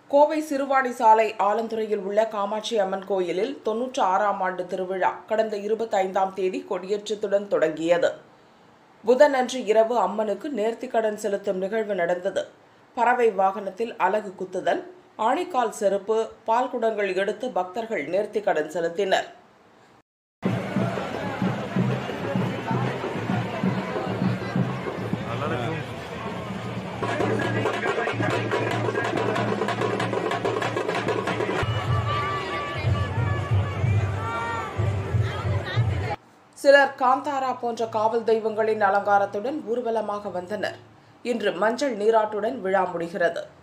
கோவை சிறுவாணி சாலை ஆலந்துறையில் உள்ள காமாட்சி அம்மன் கோயிலில் தொன்னூற்று ஆறாம் ஆண்டு திருவிழா கடந்த இருபத்தைந்தாம் தேதி கொடியேற்றத்துடன் தொடங்கியது புதனன்று இரவு அம்மனுக்கு நேர்த்திக்கடன் செலுத்தும் நிகழ்வு நடந்தது பறவை வாகனத்தில் அலகு குத்துதல் ஆணிக்கால் செருப்பு பால் குடங்கள் எடுத்து பக்தர்கள் நேர்த்திக்கடன் செலுத்தினர் சிலர் காந்தாரா போன்ற காவல் தெய்வங்களின் அலங்காரத்துடன் ஊர்வலமாக வந்தனர் இன்று மஞ்சள் நீராட்டுடன் விழா முடிகிறது